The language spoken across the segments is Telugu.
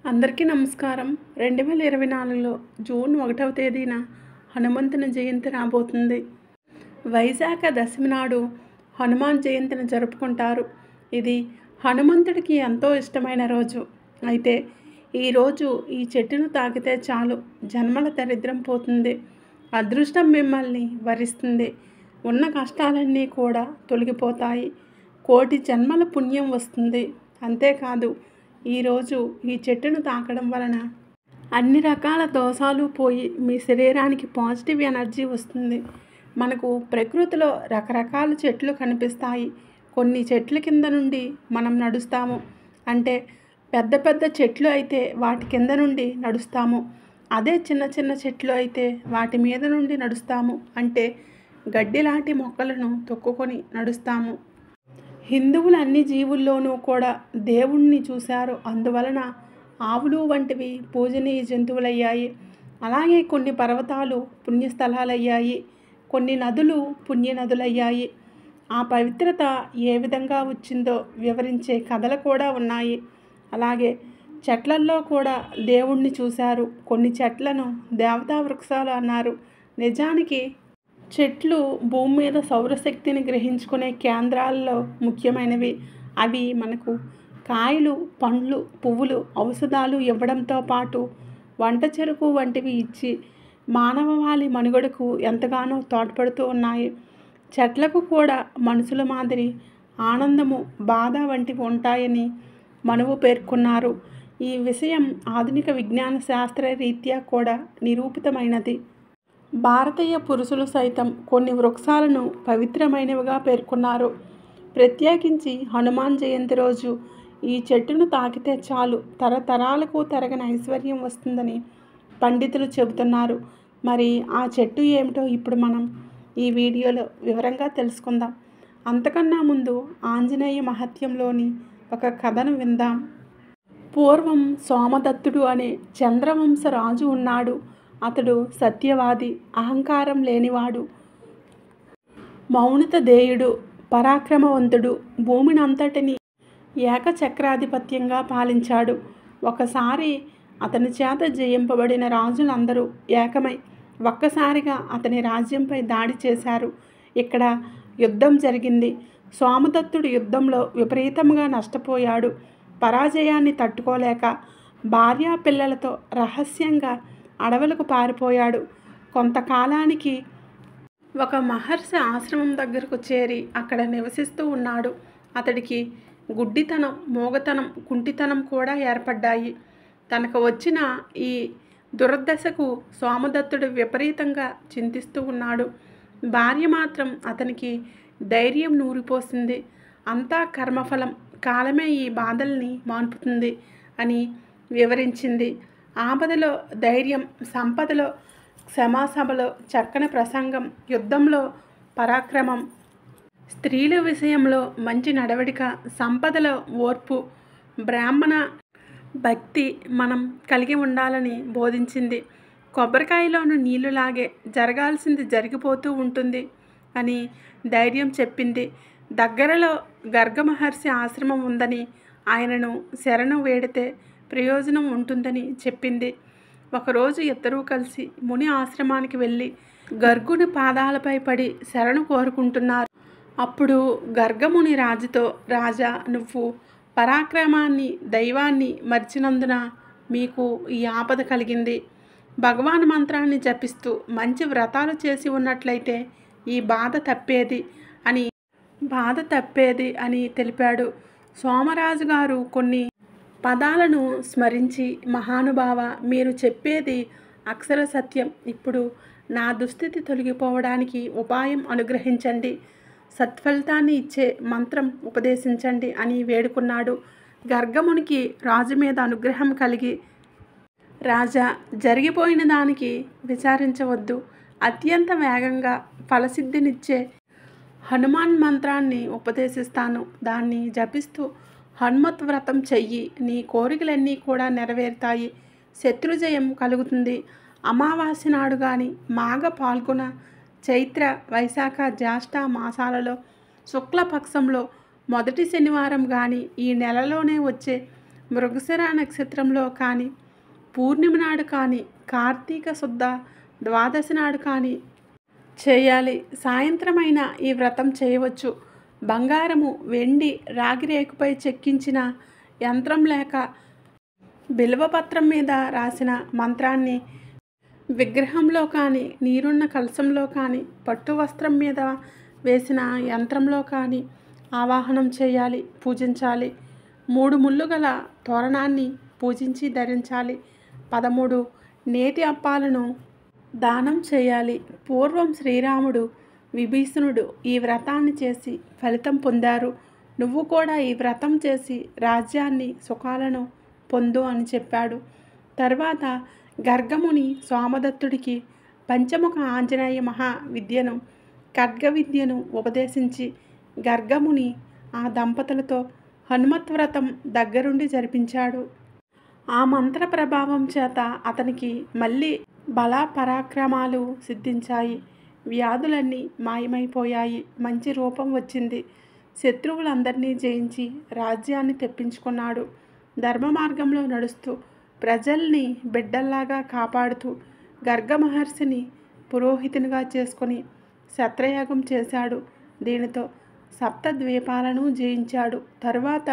అందరికీ నమస్కారం రెండు వేల ఇరవై నాలుగులో జూన్ ఒకటవ తేదీన హనుమంతుని జయంతి రాబోతుంది వైశాఖ దశమి నాడు హనుమాన్ జయంతిని జరుపుకుంటారు ఇది హనుమంతుడికి ఎంతో ఇష్టమైన రోజు అయితే ఈరోజు ఈ చెట్టును తాకితే చాలు జన్మల దరిద్రం పోతుంది అదృష్టం మిమ్మల్ని వరిస్తుంది ఉన్న కష్టాలన్నీ కూడా తొలగిపోతాయి కోటి జన్మల పుణ్యం వస్తుంది అంతేకాదు ఈరోజు ఈ చెట్టును తాకడం వలన అన్ని రకాల దోషాలు పోయి మీ శరీరానికి పాజిటివ్ ఎనర్జీ వస్తుంది మనకు ప్రకృతిలో రకరకాల చెట్లు కనిపిస్తాయి కొన్ని చెట్ల కింద నుండి మనం నడుస్తాము అంటే పెద్ద పెద్ద చెట్లు అయితే వాటి కింద నుండి నడుస్తాము అదే చిన్న చిన్న చెట్లు అయితే వాటి మీద నుండి నడుస్తాము అంటే గడ్డి లాంటి మొక్కలను తొక్కుకొని నడుస్తాము హిందువులు అన్ని జీవుల్లోనూ కూడా దేవుణ్ణి చూశారు అందువలన ఆవులు వంటివి పూజనీయ జంతువులయ్యాయి అలాగే కొన్ని పర్వతాలు పుణ్యస్థలాలయ్యాయి కొన్ని నదులు పుణ్య నదులయ్యాయి ఆ పవిత్రత ఏ విధంగా వచ్చిందో వివరించే కథలు కూడా ఉన్నాయి అలాగే చెట్లల్లో కూడా దేవుణ్ణి చూశారు కొన్ని చెట్లను దేవతా వృక్షాలు అన్నారు నిజానికి చెట్లు భూమి మీద సౌరశక్తిని గ్రహించుకునే కేంద్రాల్లో ముఖ్యమైనవి అవి మనకు కాయలు పండ్లు పువ్వులు ఔషధాలు ఇవ్వడంతో పాటు వంట చెరుకు వంటివి ఇచ్చి మానవవాళి మనుగడకు ఎంతగానో తోడ్పడుతూ ఉన్నాయి చెట్లకు కూడా మనుషుల మాదిరి ఆనందము బాధ వంటివి ఉంటాయని మనువు పేర్కొన్నారు ఈ విషయం ఆధునిక విజ్ఞాన శాస్త్ర రీత్యా కూడా నిరూపితమైనది భారతీయ పురుషులు సైతం కొన్ని వృక్షాలను పవిత్రమైనవిగా పేర్కొన్నారు ప్రత్యేకించి హనుమాన్ జయంతి రోజు ఈ చెట్టును తాకితే చాలు తరతరాలకు తరగని ఐశ్వర్యం వస్తుందని పండితులు చెబుతున్నారు మరి ఆ చెట్టు ఏమిటో ఇప్పుడు మనం ఈ వీడియోలో వివరంగా తెలుసుకుందాం అంతకన్నా ముందు ఆంజనేయ మహత్యంలోని ఒక కథను విందాం పూర్వం సోమదత్తుడు అనే చంద్రవంశ రాజు ఉన్నాడు అతడు సత్యవాది అహంకారం లేనివాడు మౌనత దేయుడు పరాక్రమవంతుడు భూమిని అంతటిని ఏకచక్రాధిపత్యంగా పాలించాడు ఒకసారి అతని చేత జయింపబడిన రాజులందరూ ఏకమై ఒక్కసారిగా అతని రాజ్యంపై దాడి చేశారు ఇక్కడ యుద్ధం జరిగింది సోమదత్తుడు యుద్ధంలో విపరీతంగా నష్టపోయాడు పరాజయాన్ని తట్టుకోలేక భార్యా పిల్లలతో రహస్యంగా అడవులకు పారిపోయాడు కొంతకాలానికి ఒక మహర్షి ఆశ్రమం దగ్గరకు చేరి అక్కడ నివసిస్తూ ఉన్నాడు అతడికి గుడ్డితనం మోగతనం కుంటితనం కూడా ఏర్పడ్డాయి తనకు వచ్చిన ఈ దురదశకు సోమదత్తుడు విపరీతంగా చింతిస్తూ ఉన్నాడు భార్య మాత్రం అతనికి ధైర్యం నూరిపోసింది అంతా కర్మఫలం కాలమే ఈ బాధల్ని మాన్పుతుంది అని వివరించింది ఆపదలో ధైర్యం సంపదలో క్షమాసభలో చక్కని ప్రసంగం యుద్ధంలో పరాక్రమం స్త్రీల విషయంలో మంచి నడవడిక సంపదలో ఓర్పు బ్రాహ్మణ భక్తి మనం కలిగి ఉండాలని బోధించింది కొబ్బరికాయలోని నీళ్లులాగే జరగాల్సింది జరిగిపోతూ ఉంటుంది అని ధైర్యం చెప్పింది దగ్గరలో గర్గ మహర్షి ఆశ్రమం ఉందని ఆయనను శరణు వేడితే ప్రయోజనం ఉంటుందని చెప్పింది ఒకరోజు ఇద్దరూ కలిసి ముని ఆశ్రమానికి వెళ్ళి గర్గుని పాదాలపై పడి శరణు కోరుకుంటున్నారు అప్పుడు గర్గముని రాజుతో రాజా నువ్వు పరాక్రమాన్ని దైవాన్ని మర్చినందున మీకు ఈ ఆపద కలిగింది భగవాన్ మంత్రాన్ని జపిస్తూ మంచి వ్రతాలు చేసి ఉన్నట్లయితే ఈ బాధ తప్పేది అని బాధ తప్పేది అని తెలిపాడు సోమరాజు గారు కొన్ని పదాలను స్మరించి మహానుభావ మీరు చెప్పేది అక్షర సత్యం ఇప్పుడు నా దుస్థితి తొలగిపోవడానికి ఉపాయం అనుగ్రహించండి సత్ఫలితాన్ని ఇచ్చే మంత్రం ఉపదేశించండి అని వేడుకున్నాడు గర్గమునికి రాజు మీద అనుగ్రహం కలిగి రాజా జరిగిపోయిన దానికి విచారించవద్దు అత్యంత వేగంగా ఫలసిద్ధినిచ్చే హనుమాన్ మంత్రాన్ని ఉపదేశిస్తాను దాన్ని జపిస్తూ హనుమత్ వ్రతం చెయ్యి నీ కోరికలన్నీ కూడా నెరవేరుతాయి శత్రుజయం కలుగుతుంది అమావాస్య నాడు కానీ మాఘ పాల్గొన చైత్ర వైశాఖ జ్యేష్ఠ మాసాలలో శుక్లపక్షంలో మొదటి శనివారం కానీ ఈ నెలలోనే వచ్చే మృగశిర నక్షత్రంలో కానీ పూర్ణిమ నాడు కానీ కార్తీక శుద్ధ ద్వాదశి నాడు కానీ చేయాలి సాయంత్రమైన ఈ వ్రతం చేయవచ్చు బంగారము వెండి రాగి రేకుపై చెక్కించిన యంత్రం లేక బిల్వపత్రం మీద రాసిన మంత్రాన్ని విగ్రహంలో కానీ నీరున్న కలశంలో కానీ పట్టు వస్త్రం మీద వేసిన యంత్రంలో కానీ ఆవాహనం చేయాలి పూజించాలి మూడు ముళ్ళు గల తోరణాన్ని పూజించి ధరించాలి పదమూడు నేతి అప్పాలను దానం చేయాలి పూర్వం శ్రీరాముడు విభీషణుడు ఈ వ్రతాన్ని చేసి ఫలితం పొందారు నువ్వు కూడా ఈ వ్రతం చేసి రాజ్యాన్ని సుఖాలను పొందు అని చెప్పాడు తర్వాత గర్గముని సోమదత్తుడికి పంచముఖ ఆంజనేయ మహా విద్యను ఖడ్గ విద్యను ఉపదేశించి గర్గముని ఆ దంపతులతో హనుమత్ వ్రతం దగ్గరుండి జరిపించాడు ఆ మంత్ర ప్రభావం చేత అతనికి మళ్ళీ బల పరాక్రమాలు సిద్ధించాయి వ్యాధులన్నీ మాయమైపోయాయి మంచి రూపం వచ్చింది శత్రువులందరినీ జయించి రాజ్యాన్ని తెప్పించుకున్నాడు ధర్మ మార్గంలో నడుస్తూ ప్రజల్ని బిడ్డల్లాగా కాపాడుతూ గర్గ మహర్షిని పురోహితునిగా చేసుకొని శత్రయాగం చేశాడు దీనితో సప్త ద్వీపాలను జయించాడు తరువాత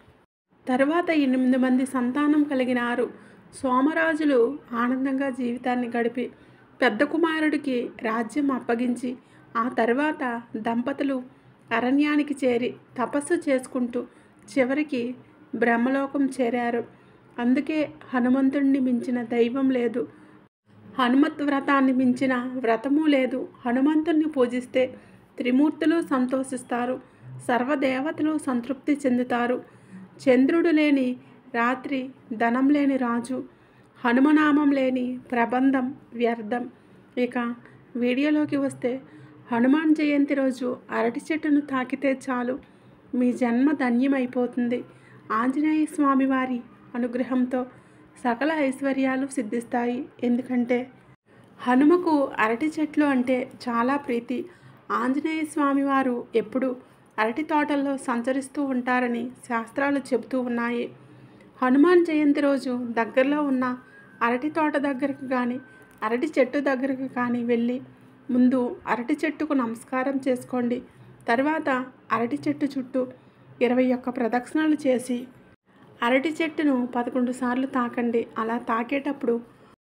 తరువాత ఎనిమిది మంది సంతానం కలిగినారు సోమరాజులు ఆనందంగా జీవితాన్ని గడిపి పెద్ద కుమారుడికి రాజ్యం అప్పగించి ఆ తర్వాత దంపతులు అరణ్యానికి చేరి తపస్సు చేసుకుంటూ చివరికి బ్రహ్మలోకం చేరారు అందుకే హనుమంతుణ్ణి మించిన దైవం లేదు హనుమత్ వ్రతాన్ని మించిన వ్రతము లేదు హనుమంతుణ్ణి పూజిస్తే త్రిమూర్తులు సంతోషిస్తారు సర్వదేవతలు సంతృప్తి చెందుతారు చంద్రుడు లేని రాత్రి ధనం లేని రాజు హనుమనామం లేని ప్రబంధం వ్యర్థం ఇక వీడియోలోకి వస్తే హనుమాన్ జయంతి రోజు అరటి చెట్టును తాకితే చాలు మీ జన్మ ధన్యమైపోతుంది ఆంజనేయ స్వామి వారి అనుగ్రహంతో సకల ఐశ్వర్యాలు సిద్ధిస్తాయి ఎందుకంటే హనుమకు అరటి చెట్లు అంటే చాలా ప్రీతి ఆంజనేయ స్వామి వారు ఎప్పుడు అరటి తోటల్లో సంచరిస్తూ ఉంటారని శాస్త్రాలు చెబుతూ ఉన్నాయి హనుమాన్ జయంతి రోజు దగ్గరలో ఉన్న అరటి తోట దగ్గరకు కానీ అరటి చెట్టు దగ్గరకు కానీ వెళ్ళి ముందు అరటి చెట్టుకు నమస్కారం చేసుకోండి తర్వాత అరటి చెట్టు చుట్టూ ఇరవై ఒక్క ప్రదక్షిణలు చేసి అరటి చెట్టును పదకొండు సార్లు తాకండి అలా తాకేటప్పుడు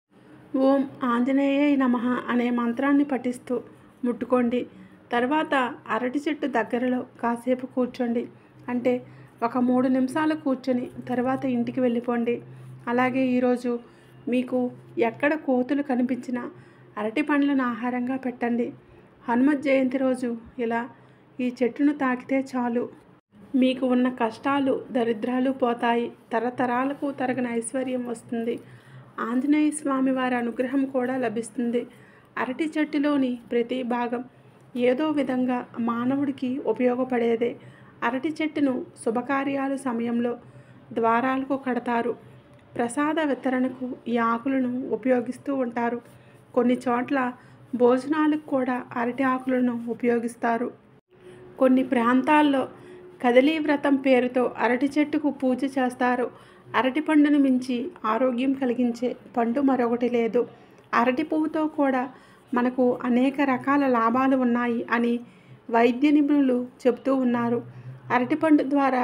ఓం ఆంజనేయ నమః అనే మంత్రాన్ని పఠిస్తూ ముట్టుకోండి తర్వాత అరటి చెట్టు దగ్గరలో కాసేపు కూర్చోండి అంటే ఒక మూడు నిమిషాలు కూర్చొని తర్వాత ఇంటికి వెళ్ళిపోండి అలాగే ఈరోజు మీకు ఎక్కడ కోతులు కనిపించినా అరటి పండ్లను ఆహారంగా పెట్టండి హనుమత్ జయంతి రోజు ఇలా ఈ చెట్టును తాకితే చాలు మీకు ఉన్న కష్టాలు దరిద్రాలు పోతాయి తరతరాలకు తరగని ఐశ్వర్యం వస్తుంది ఆంజనేయ స్వామి వారి అనుగ్రహం కూడా లభిస్తుంది అరటి చెట్టులోని ప్రతి భాగం ఏదో విధంగా మానవుడికి ఉపయోగపడేదే అరటి చెట్టును శుభకార్యాల సమయంలో ద్వారాలకు కడతారు ప్రసాద వితరణకు ఈ ఆకులను ఉపయోగిస్తూ ఉంటారు కొన్ని చోట్ల భోజనాలకు కూడా అరటి ఆకులను ఉపయోగిస్తారు కొన్ని ప్రాంతాల్లో కదలీ వ్రతం పేరుతో అరటి చెట్టుకు పూజ చేస్తారు అరటి పండును మించి ఆరోగ్యం కలిగించే పండు మరొకటి లేదు అరటి పువ్వుతో కూడా మనకు అనేక రకాల లాభాలు ఉన్నాయి అని వైద్య నిపుణులు చెబుతూ ఉన్నారు అరటిపండు ద్వారా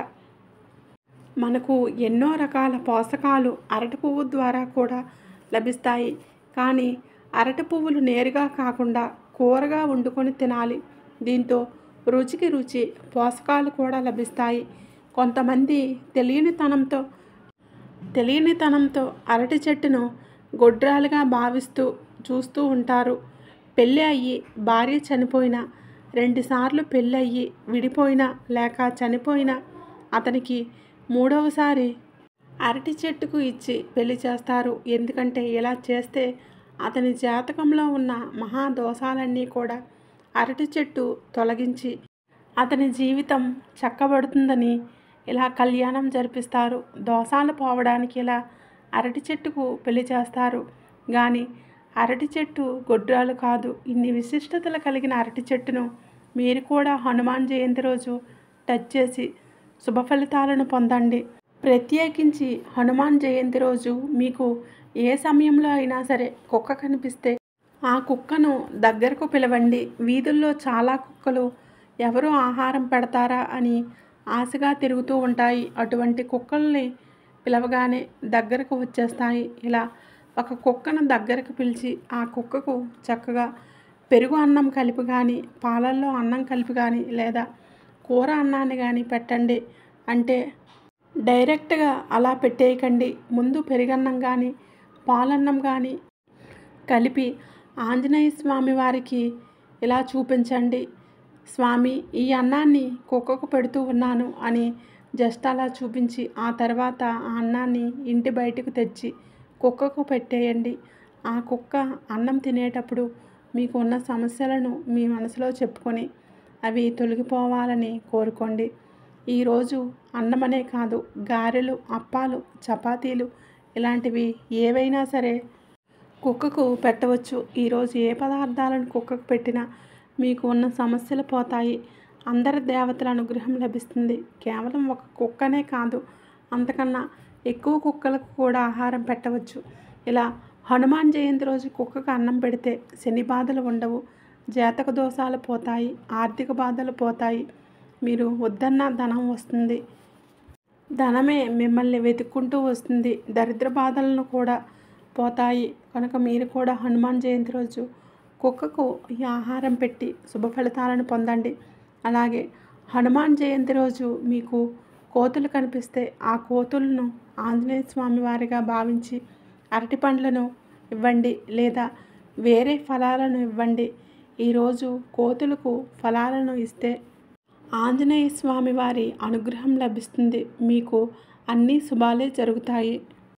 మనకు ఎన్నో రకాల పోషకాలు అరటి పువ్వు ద్వారా కూడా లభిస్తాయి కానీ అరటి పువ్వులు నేరుగా కాకుండా కూరగా వండుకొని తినాలి దీంతో రుచికి రుచి పోషకాలు కూడా లభిస్తాయి కొంతమంది తెలియనితనంతో తెలియనితనంతో అరటి చెట్టును గొడ్రాలుగా భావిస్తూ చూస్తూ ఉంటారు పెళ్ళి అయ్యి భార్య చనిపోయినా రెండుసార్లు పెళ్ళి అయ్యి విడిపోయినా లేక చనిపోయినా అతనికి మూడవసారి అరటి చెట్టుకు ఇచ్చి పెళ్లి చేస్తారు ఎందుకంటే ఇలా చేస్తే అతని జాతకంలో ఉన్న మహాదోషాలన్నీ కూడా అరటి చెట్టు తొలగించి అతని జీవితం చక్కబడుతుందని ఇలా కళ్యాణం జరిపిస్తారు దోషాలు పోవడానికి ఇలా అరటి చెట్టుకు పెళ్లి చేస్తారు కానీ అరటి చెట్టు గొడ్రాలు కాదు ఇన్ని విశిష్టతలు కలిగిన అరటి చెట్టును మీరు కూడా హనుమాన్ జయంతి రోజు టచ్ చేసి శుభ ఫలితాలను పొందండి ప్రత్యేకించి హనుమాన్ జయంతి రోజు మీకు ఏ సమయంలో అయినా సరే కుక్క కనిపిస్తే ఆ కుక్కను దగ్గరకు పిలవండి వీధుల్లో చాలా కుక్కలు ఎవరు ఆహారం పెడతారా అని ఆశగా తిరుగుతూ ఉంటాయి అటువంటి కుక్కల్ని పిలవగానే దగ్గరకు వచ్చేస్తాయి ఇలా ఒక కుక్కను దగ్గరకు పిలిచి ఆ కుక్కకు చక్కగా పెరుగు అన్నం కలిపి కానీ పాలల్లో అన్నం కలిపి కానీ లేదా కూర అన్నాన్ని కానీ పెట్టండి అంటే డైరెక్ట్గా అలా పెట్టేయకండి ముందు పెరుగన్నం కానీ పాలన్నం కానీ కలిపి ఆంజనేయ స్వామి వారికి ఇలా చూపించండి స్వామి ఈ అన్నాన్ని కుక్కకు పెడుతూ ఉన్నాను అని జస్ట్ అలా చూపించి ఆ తర్వాత ఆ అన్నాన్ని ఇంటి బయటకు తెచ్చి కుక్కకు పెట్టేయండి ఆ కుక్క అన్నం తినేటప్పుడు మీకు ఉన్న సమస్యలను మీ మనసులో చెప్పుకొని అవి తొలగిపోవాలని కోరుకోండి ఈరోజు అన్నమనే కాదు గారెలు అప్పాలు చపాతీలు ఇలాంటివి ఏవైనా సరే కుక్కకు పెట్టవచ్చు ఈరోజు ఏ పదార్థాలను కుక్కకు పెట్టినా మీకు ఉన్న సమస్యలు పోతాయి అందరి దేవతల అనుగ్రహం లభిస్తుంది కేవలం ఒక కుక్కనే కాదు అంతకన్నా ఎక్కువ కుక్కలకు కూడా ఆహారం పెట్టవచ్చు ఇలా హనుమాన్ జయంతి రోజు కుక్కకు అన్నం పెడితే శని బాధలు ఉండవు జాతక దోషాలు పోతాయి ఆర్థిక బాధలు పోతాయి మీరు వద్దన్న ధనం వస్తుంది ధనమే మిమ్మల్ని వెతుక్కుంటూ వస్తుంది దరిద్ర బాధలను కూడా పోతాయి కనుక మీరు కూడా హనుమాన్ జయంతి రోజు కుక్కకు ఈ ఆహారం పెట్టి శుభ ఫలితాలను పొందండి అలాగే హనుమాన్ జయంతి రోజు మీకు కోతులు కనిపిస్తే ఆ కోతులను ఆంజనేయ స్వామి వారిగా భావించి అరటి పండ్లను ఇవ్వండి లేదా వేరే ఫలాలను ఇవ్వండి ఈరోజు కోతులకు ఫలాలను ఇస్తే ఆంజనేయ స్వామి వారి అనుగ్రహం లభిస్తుంది మీకు అన్ని శుభాలే జరుగుతాయి